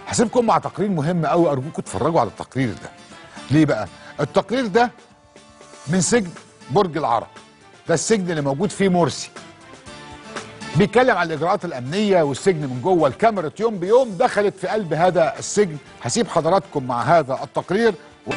هسيبكم مع تقرير مهم قوي ارجوكم تتفرجوا على التقرير ده ليه بقى التقرير ده من سجن برج العرب ده السجن اللي موجود فيه مرسي بيتكلم عن الاجراءات الامنيه والسجن من جوه الكاميرا يوم بيوم دخلت في قلب هذا السجن هسيب حضراتكم مع هذا التقرير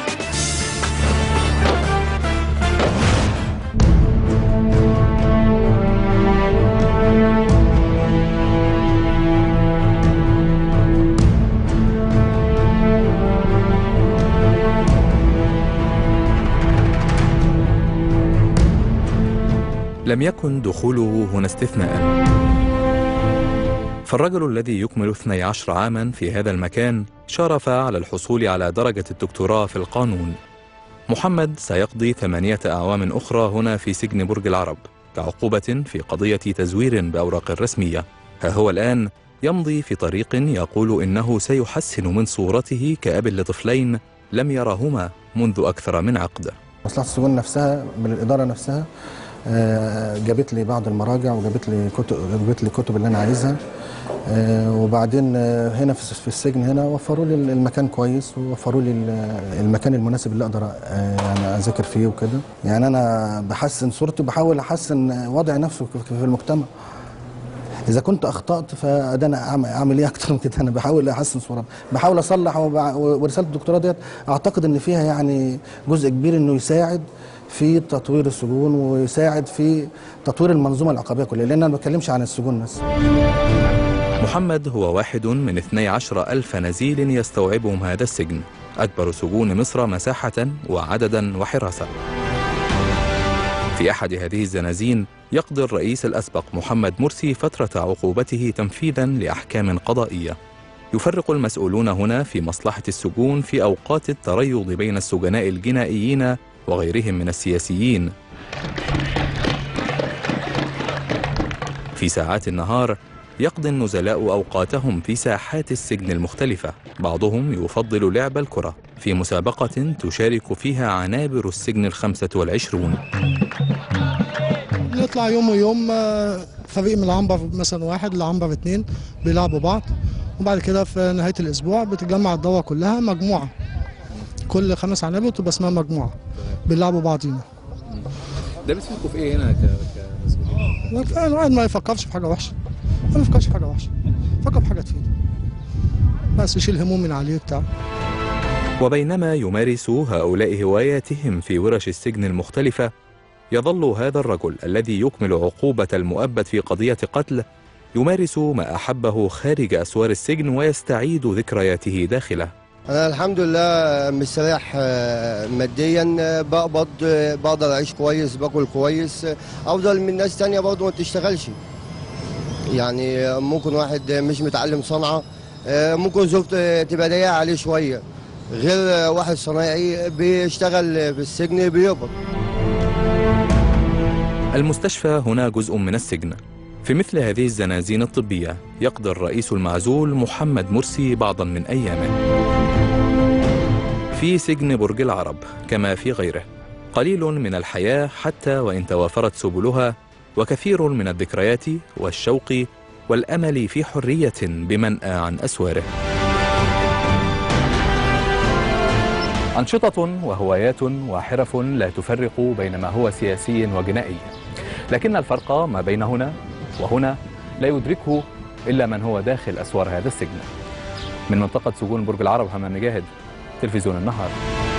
لم يكن دخوله هنا استثناء فالرجل الذي يكمل 12 عاما في هذا المكان شرف على الحصول على درجة الدكتوراه في القانون محمد سيقضي ثمانية أعوام أخرى هنا في سجن برج العرب كعقوبة في قضية تزوير بأوراق رسمية ها هو الآن يمضي في طريق يقول إنه سيحسن من صورته كأب لطفلين لم يرهما منذ أكثر من عقد مصلحه السجون نفسها من الاداره نفسها آه، جابت لي بعض المراجع وجابت لي كتب جابت لي الكتب اللي انا عايزها آه، وبعدين آه، هنا في في السجن هنا وفروا لي المكان كويس ووفروا لي ال- المكان المناسب اللي اقدر آه، يعني اذاكر فيه وكده يعني انا بحسن صورتي بحاول احسن وضعي نفسه في في المجتمع اذا كنت اخطات فده انا أعمل- اعمل ايه اكتر من كده انا بحاول احسن صورتي بحاول اصلح وبع- ورساله الدكتوراه ديت اعتقد ان فيها يعني جزء كبير انه يساعد في تطوير السجون ويساعد في تطوير المنظومه العقابيه كلها لان انا ما بتكلمش عن السجون بس محمد هو واحد من 12 ألف نزيل يستوعبهم هذا السجن أكبر سجون مصر مساحة وعددا وحراسة في أحد هذه الزنازين يقضي الرئيس الأسبق محمد مرسي فترة عقوبته تنفيذا لأحكام قضائية يفرق المسؤولون هنا في مصلحة السجون في أوقات التريض بين السجناء الجنائيين وغيرهم من السياسيين في ساعات النهار يقضي النزلاء أوقاتهم في ساحات السجن المختلفة بعضهم يفضل لعب الكرة في مسابقة تشارك فيها عنابر السجن الخمسة والعشرون نطلع يوم ويوم آه، فريق من العنبر مثلا واحد لعنبر اتنين بيلعبوا بعض وبعد كده في نهاية الأسبوع بتتجمع الدورة كلها مجموعة كل خمس عنابر تبقى اسمها مجموعة بيلعبوا بعضينا ده بتفيدكم في ايه هنا كمسؤولين؟ الواحد ما يفكرش في حاجة وحشة ما يفكرش في حاجة وحشة فكر في حاجة تفيده بس يشيل هموم من عليه بتاع وبينما يمارس هؤلاء هواياتهم في ورش السجن المختلفة يظل هذا الرجل الذي يكمل عقوبة المؤبد في قضية قتل يمارس ما أحبه خارج أسوار السجن ويستعيد ذكرياته داخله انا الحمد لله مستريح آه، ماديا آه، بقبض آه، بقدر اعيش كويس باكل كويس آه، افضل من ناس تانية برضه ما بتشتغلش يعني آه، ممكن واحد آه، مش متعلم صنعة آه، ممكن زوجته تبقى ضيقة عليه شوية غير آه، واحد صنايعي بيشتغل في السجن بيقبض المستشفى هنا جزء من السجن في مثل هذه الزنازين الطبية يقضي الرئيس المعزول محمد مرسي بعضا من أيامه في سجن برج العرب كما في غيره قليل من الحياة حتى وإن توافرت سبلها وكثير من الذكريات والشوق والأمل في حرية بمنأى عن أسواره أنشطة وهوايات وحرف لا تفرق بين ما هو سياسي وجنائي لكن الفرق ما بين هنا وهنا لا يدركه إلا من هو داخل أسوار هذا السجن من منطقة سجون برج العرب همام مجاهد تلفزيون النهار